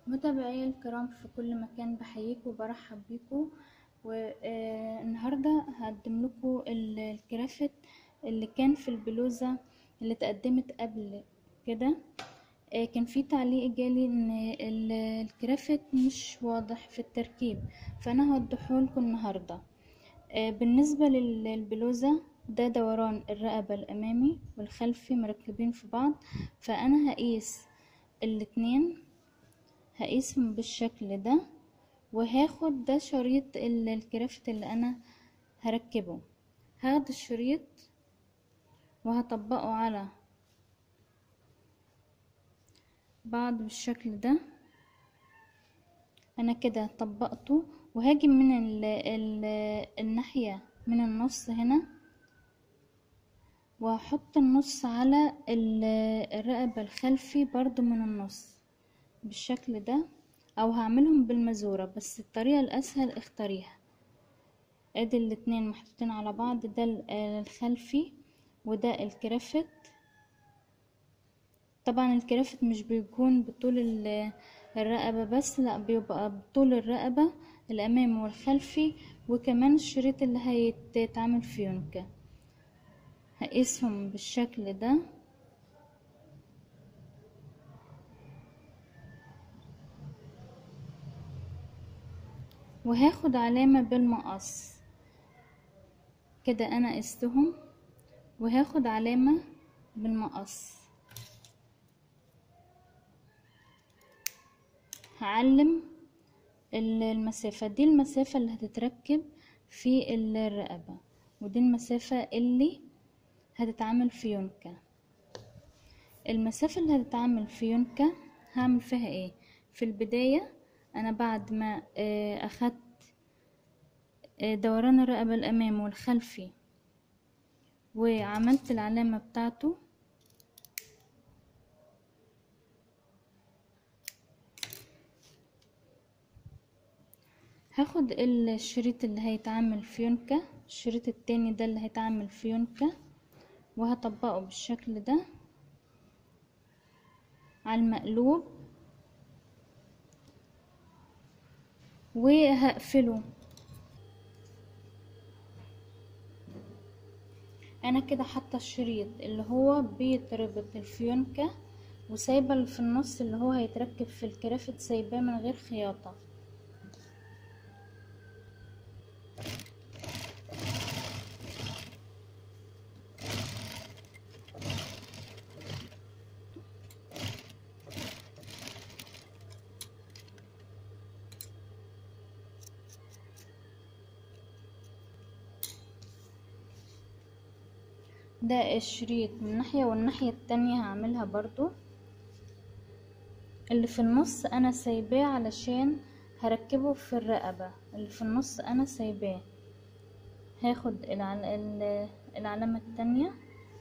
متابعي الكرام في كل مكان بحييكم وبرحب بيكم والنهاردة هقدم لكم ال- الكرافت اللي كان في البلوزة اللي تقدمت قبل كده آه، كان في تعليق جالي ان ال- الكرافت مش واضح في التركيب فانا هوضحهولكم النهاردة آه، بالنسبة لل- للبلوزة ده دوران الرقبة الامامي والخلفي مركبين في بعض فانا هقيس الاتنين هقيسهم بالشكل ده وهاخد ده شريط ال- الكرافت اللي انا هركبه هاخد الشريط وهطبقه على بعض بالشكل ده انا كده طبقته وهاجي من ال ال الناحية من النص هنا وهحط النص على ال- الرقبة الخلفي برضو من النص بالشكل ده او هعملهم بالمزورة بس الطريقة الاسهل اختاريها ادي الاتنين محطوطين على بعض ده ال- الخلفي وده الكرافت طبعا الكرافت مش بيكون بطول ال- الرقبة بس لا بيبقى بطول الرقبة الامامي والخلفي وكمان الشريط اللي هيتعمل فيونكة هقيسهم بالشكل ده وهاخد علامة بالمقص كده انا قستهم وهاخد علامة بالمقص هعلم ال- المسافة دي المسافة اللي هتتركب في الرقبة ودي المسافة اللي هتتعمل في يونكة المسافة اللي هتتعمل في يونكة هعمل فيها ايه في البداية انا بعد ما آه، اخدت آه، دوران الرقبة الامامي والخلفي وعملت العلامة بتاعته هاخد الشريط اللي هيتعمل فيونكة الشريط التاني ده اللي هيتعمل فيونكة وهطبقه بالشكل ده على المقلوب وهقفله انا كده حاطه الشريط اللي هو بيتربط الفيونكة وسايبه اللي في النص اللي هو هيتركب في الكرافت سايباه من غير خياطة ده الشريط من ناحية والناحية التانية هعملها برضو اللي في النص انا سايباه علشان هركبه في الرقبة اللي في النص انا سايباه هاخد العل... ال- العلامة التانية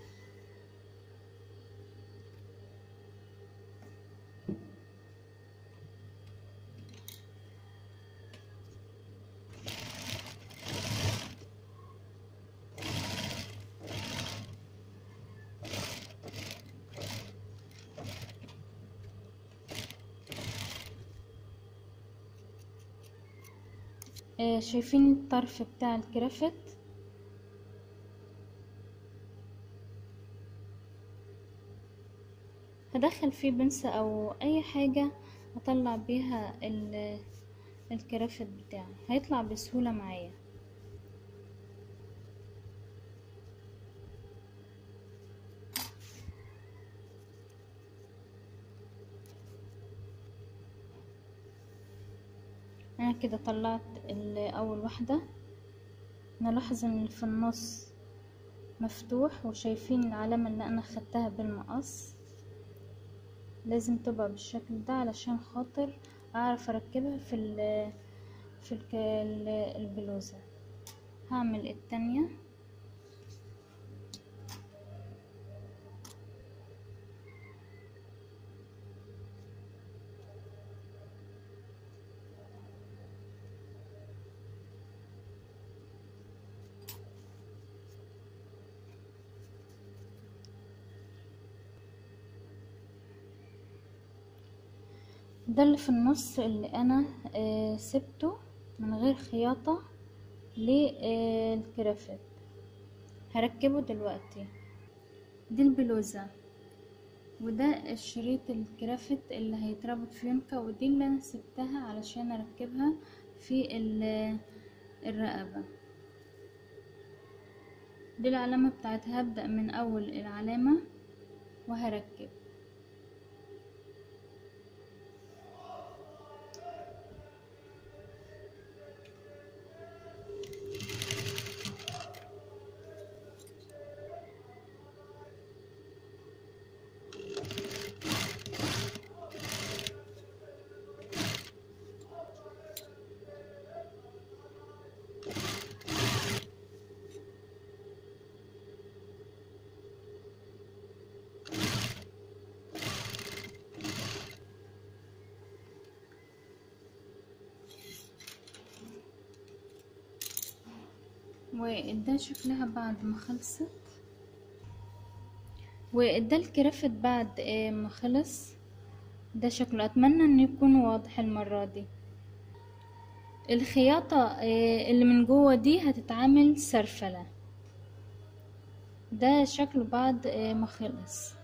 آه، شايفين الطرف بتاع الكرافت هدخل فيه بنسة او اي حاجة اطلع بيها ال- الكرافت بتاعي هيطلع بسهولة معايا انا كده طلعت ال- اول واحدة نلاحظ ان اللي في النص مفتوح وشايفين العلامة اللي انا خدتها بالمقص لازم تبقى بالشكل ده علشان خاطر اعرف اركبها في ال في الك- ال- البلوزة هعمل التانية ده اللي في النص اللي انا آه سبته من غير خياطة للكرافت هركبه دلوقتي دي البلوزة وده الشريط الكرافت اللي هيتربط في يونكة ودي اللي انا سبتها علشان اركبها في الرقبة دي العلامة بتاعتها هبدأ من اول العلامة وهركب وده شكلها بعد ما خلصت وده الكرافت بعد ما خلص ده شكله اتمنى ان يكون واضح المرة دي الخياطة اللي من جوه دي هتتعمل سرفلة ده شكله بعد ما خلص